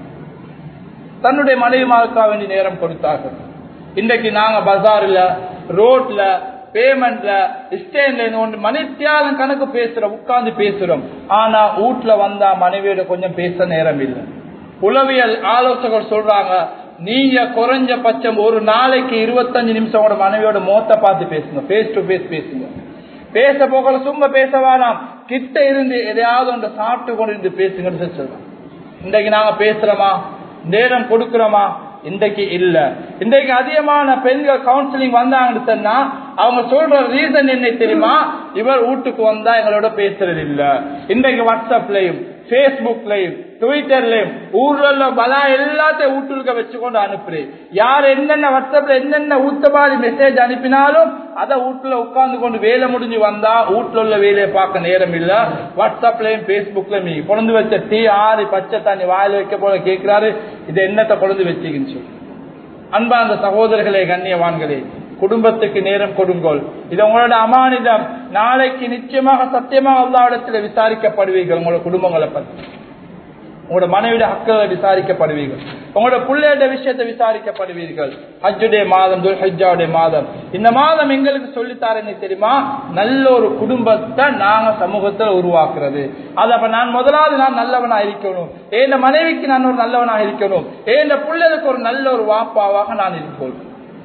தன்னுடைய மனைவிமாருக்காக வேண்டிய நேரம் கொடுத்தார்கள் இன்றைக்கு நாங்க பஜார்ல ரோட்ல பேமெண்ட்ல ஸ்டேன்ல ஒன்று மணித்தியாலம் கணக்கு பேசுறோம் உட்கார்ந்து பேசுறோம் ஆனா வீட்டுல வந்தா மனைவியோட கொஞ்சம் பேச நேரம் இல்லை உளவியல் ஆலோசகர் சொல்றாங்க நீங்க குறைஞ்ச பட்சம் ஒரு நாளைக்கு இருபத்தஞ்சு நிமிஷம் உங்களோட மனைவியோட மோத்த பார்த்து பேசுங்க பேஸ் டு பேஸ் பேசுங்க பேச போகல சும்மா பேச வேணாம் கிட்ட இருந்து எதையாவது ஒன்று சாப்பிட்டு கொண்டு இருந்து பேசுங்கன்னு சொல்றோம் இன்றைக்கு நாங்க பேசுறோமா நேரம் கொடுக்கிறோமா இன்றைக்கு இல்ல இன்றைக்கு அதிகமான பெண்கள் கவுன்சிலிங் வந்தாங்கன்னு சொன்னா அவங்க சொல்ற ரீசன் என்ன தெரியுமா இவர் வீட்டுக்கு வந்தா எங்களோட பேசுறது இல்ல இன்றைக்கு வாட்ஸ்அப்லயும் பேஸ்புக்லயும் ட்விட்டர்லயும் ஊர்ல பலா எல்லாத்தையும் வீட்டுக்க வச்சுக்கொண்டு அனுப்புறேன் யார் என்னென்ன வாட்ஸ்அப்ல என்னென்ன ஊத்தபாடி மெசேஜ் அனுப்பினாலும் அதை வீட்டுல உட்கார்ந்து கொண்டு வேலை முடிஞ்சு வந்தா வீட்டுல உள்ள வேலையை பார்க்க நேரம் இல்ல வாட்ஸ்அப்லயும் பேஸ்புக்லயும் கொண்டு வச்ச டீ ஆறு பச்சை தண்ணி வாயில் வைக்க போல கேட்கிறாரு இது என்னத்தை கொண்டு வச்சுக்கின்னு சொல்லி அன்பா அந்த சகோதரர்களே கண்ணியவான்களே குடும்பத்துக்கு நேரம் கொடுங்கோல் இது உங்களோட அமானிதம் நாளைக்கு நிச்சயமாக சத்தியமாக எல்லா இடத்துல விசாரிக்கப்படுவீர்கள் உங்களோட குடும்பங்களை பற்றி உங்களோட மனைவிட ஹக்களை விசாரிக்கப்படுவீர்கள் உங்களோட பிள்ளையோட விஷயத்தை விசாரிக்கப்படுவீர்கள் ஹஜ்ஜுடைய மாதம் ஹஜ்ஜாவுடைய மாதம் இந்த மாதம் எங்களுக்கு சொல்லித்தாரேன்னு தெரியுமா நல்ல ஒரு குடும்பத்தை நாங்க சமூகத்துல உருவாக்குறது அது அப்ப நான் முதலாவது நான் நல்லவனா இருக்கணும் ஏன் மனைவிக்கு நான் ஒரு நல்லவனாக இருக்கணும் ஏன் பிள்ளைகளுக்கு ஒரு நல்ல ஒரு வாப்பாவாக நான் இருக்கணும்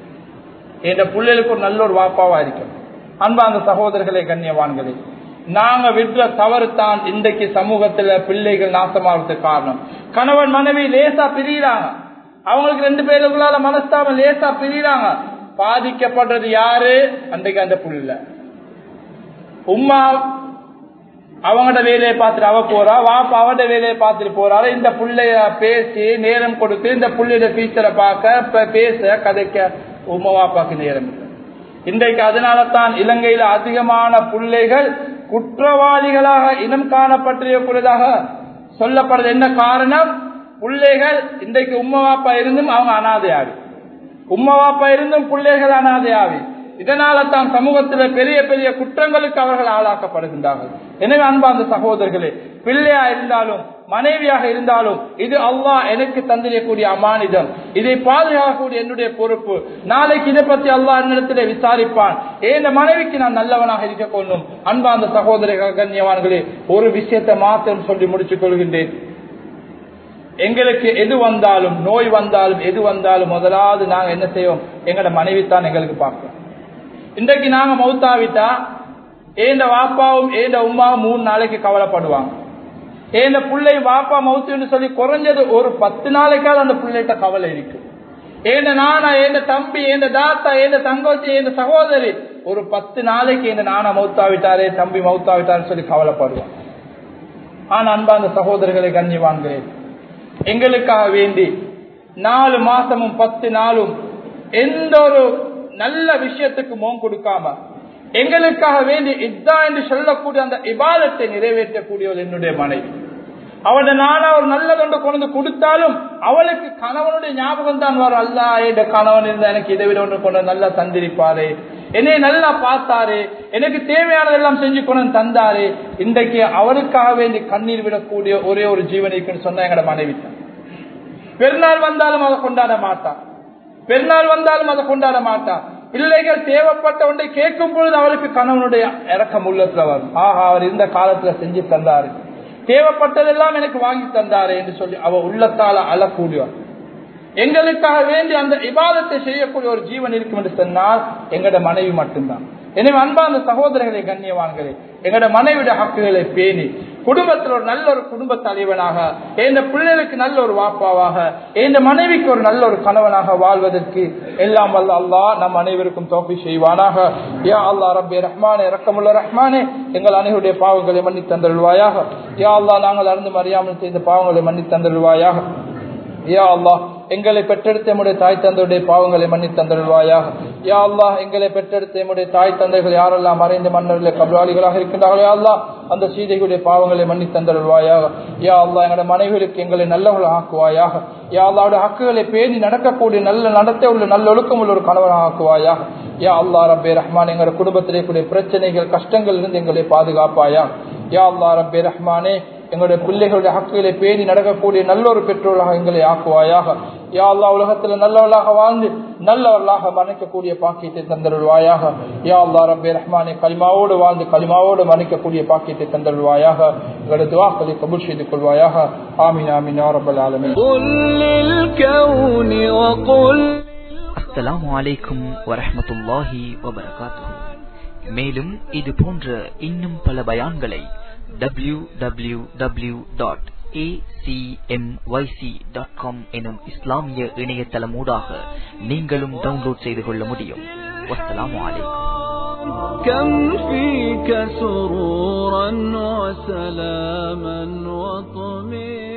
என் பிள்ளைகளுக்கு ஒரு நல்ல ஒரு வாப்பாவா இருக்கணும் அன்பா அந்த சகோதரர்களே கண்ணியவான்களே நாங்க விடுற தவறு தான் இன்றைக்கு சமூகத்துல பிள்ளைகள் நாசமாகிறதுக்கு காரணம் கணவன் மனைவி லேசா பிரியிறாங்க அவங்களுக்கு ரெண்டு பேருக்குள்ளால மனஸ்தாபம் லேசா பிரியிறாங்க பாதிக்கப்படுறது யாரு அன்றைக்கு அந்த புள்ள உம்மா அவங்களோட வேலையை பார்த்துட்டு அவ போறா வாப்பா அவட வேலையை பார்த்துட்டு போறாரு இந்த புள்ளைய பேசி நேரம் கொடுத்து இந்த புள்ளையோட டீச்சரை பார்க்க பேச கதைக்க உம்மா வாப்பாக்கு நேரம் இல்லை இன்றைக்கு அதனால தான் இலங்கையில அதிகமான பிள்ளைகள் குற்றவாளிகளாக இனம் காணப்பட்டிருக்கக்கூடியதாக சொல்லப்படுறது என்ன காரணம் பிள்ளைகள் இன்றைக்கு உம்மா வாப்பா இருந்தும் அவங்க அனாதையாவி உம்மா வாப்பா இருந்தும் பிள்ளைகள் அனாதையாவி இதனால தான் சமூகத்தில் பெரிய பெரிய குற்றங்களுக்கு அவர்கள் ஆளாக்கப்படுகின்றார்கள் எனவே அன்பார்ந்த சகோதரர்களே பிள்ளையா இருந்தாலும் மனைவியாக இருந்தாலும் இது அல்லாஹ் எனக்கு தந்திரக்கூடிய அமானிதம் இதை பாதுகாக்கக்கூடிய என்னுடைய பொறுப்பு நாளைக்கு இதை பற்றி அல்லாஹ் என்னிடத்திலே விசாரிப்பான் இந்த மனைவிக்கு நான் நல்லவனாக இருக்க கொள்ளும் அன்பார்ந்த சகோதரர்கள் கண்ணியவான்களே ஒரு விஷயத்தை மாத்திரம் சொல்லி முடிச்சுக் கொள்கின்றேன் எங்களுக்கு எது வந்தாலும் நோய் வந்தாலும் எது வந்தாலும் முதலாவது நாங்க என்ன செய்வோம் எங்கட மனைவி தான் எங்களுக்கு பார்ப்போம் இன்றைக்கு நாங்க மௌத்தாவிட்டா ஏந்த வாப்பாவும் ஏந்த உமாவும் மூணு நாளைக்கு கவலைப்படுவாங்க ஏந்த பிள்ளை வாப்பா மவுத்துன்னு சொல்லி குறைஞ்சது ஒரு பத்து நாளைக்காவது அந்த பிள்ளைகிட்ட கவலை இருக்கு ஏந்த நானா ஏந்த தம்பி ஏந்த தாத்தா ஏந்த தங்கச்சி ஏந்த சகோதரி ஒரு பத்து நாளைக்கு ஏந்த நானா மௌத்தாவிட்டாரே தம்பி மௌத்தாவிட்டாருன்னு சொல்லி கவலைப்படுவான் ஆனா அன்பாந்த சகோதரர்களை கண்ணிவான்கிறேன் எங்களுக்காக வேண்டி நாலு மாசமும் பத்து நாளும் எந்த ஒரு நல்ல விஷயத்துக்கு மோம் கொடுக்காம எங்களுக்காக வேண்டி இத்தா என்று சொல்லக்கூடிய அந்த இபாதத்தை நிறைவேற்றக்கூடியவள் என்னுடைய மனைவி அவட நானா ஒரு நல்லதொன்று கொண்டு கொடுத்தாலும் அவளுக்கு கணவனுடைய ஞாபகம் தான் வரும் அல்லா என் கணவன் இருந்தா எனக்கு இதை விட ஒன்று கொண்டு நல்லா தந்திருப்பாரு என்னை நல்லா பார்த்தாரு எனக்கு தேவையானதெல்லாம் செஞ்சு கொண்டு தந்தாரு இன்றைக்கு அவருக்காக வேண்டி கண்ணீர் விடக்கூடிய ஒரே ஒரு ஜீவனிக்குன்னு சொன்ன எங்கட மனைவி தான் பெருநாள் வந்தாலும் அதை கொண்டாட மாட்டான் பெருநாள் வந்தாலும் அதை கொண்டாட மாட்டான் பிள்ளைகள் தேவைப்பட்ட ஒன்றை கேட்கும் பொழுது அவருக்கு கணவனுடைய இறக்கம் உள்ளத்துல வரும் ஆஹா அவர் இந்த காலத்துல செஞ்சு தந்தாரு தேவைப்பட்டதெல்லாம் எனக்கு வாங்கி தந்தாரு என்று சொல்லி அவ உள்ளத்தால அழக்கூடியவர் எங்களுக்காக வேண்டி அந்த இபாதத்தை செய்யக்கூடிய ஒரு ஜீவன் இருக்கும் என்று சொன்னால் எங்கட மனைவி மட்டும்தான் எனவே அன்பான சகோதரர்களை கண்ணியவான்களே எங்கட மனைவிட ஹக்குகளை பேணி குடும்பத்தில் ஒரு நல்ல ஒரு குடும்ப தலைவனாக எந்த பிள்ளைகளுக்கு நல்ல ஒரு வாப்பாவாக எந்த மனைவிக்கு ஒரு நல்ல ஒரு கணவனாக வாழ்வதற்கு எல்லாம் வல்ல அல்லா நம் அனைவருக்கும் தோப்பி செய்வானாக யா அல்லா ரப்பே ரஹ்மானே ரக்கமுள்ள ரஹ்மானே எங்கள் அனைவருடைய பாவங்களை மன்னி தந்தருள்வாயாக யா அல்லா நாங்கள் அறிந்து அறியாமல் செய்த பாவங்களை மன்னி தந்தருள்வாயாக யா அல்லாஹ் எங்களை பெற்றெடுத்த எம்முடைய தாய் தந்தையுடைய பாவங்களை மன்னி தந்தருள்வாயாக யா அல்லாஹ் எங்களை பெற்றெடுத்த எம்முடைய தாய் தந்தைகள் யாரெல்லாம் மறைந்த மன்னர்களே கபலாளிகளாக இருக்கின்றார்களோ அல்லாஹ் அந்த சீதைகளுடைய பாவங்களை மன்னி தந்தருள்வாயாக யா அல்லாஹ் எங்களுடைய மனைவிகளுக்கு எங்களை நல்லவர்கள் ஆக்குவாயாக யா அல்லாவுடைய ஹக்குகளை பேணி நடக்கக்கூடிய நல்ல நடத்த உள்ள நல்ல ஒழுக்கம் உள்ள ஒரு கணவனாக ஆக்குவாயாக யா அல்லா ரப்பே ரஹ்மான் எங்கள் குடும்பத்திலே கூடிய பிரச்சனைகள் கஷ்டங்கள் இருந்து எங்களை பாதுகாப்பாயா யா அல்லா ரப்பே ரஹ்மானே எங்களுடைய பிள்ளைகளுடைய ஹக்குகளை பேணி நடக்கக்கூடிய நல்ல ஒரு பெற்றோர்களாக எங்களை ஆக்குவாயாக யா அல்லா உலகத்தில் நல்லவர்களாக வாழ்ந்து நல்லவர்களாக மன்னிக்கக்கூடிய பாக்கியத்தை தந்தருள்வாயாக யா அல்லா ரப்பே ரஹ்மானே களிமாவோடு வாழ்ந்து களிமாவோடு மன்னிக்கக்கூடிய பாக்கியத்தை தந்தருள்வாயாக எங்களது துவாக்களை கபூல் செய்து கொள்வாயாக ஆமீன் ஆமீன் யா ரப்பல் ஆலமீன் அஸ்ஸலாமு அலைக்கும் வரஹ்மத்துல்லாஹி வபரகாத்துஹு மேலும் இது போன்ற இன்னும் பல பயான்களை W W W dot acmyc.com எனும் இஸ்லாமிய இணையதளமூடாக நீங்களும் டவுன்லோட் செய்து கொள்ள முடியும் வஸ்ஸலாமு அலைக்கும் كم فيك سرورا وسلاما وطمئنا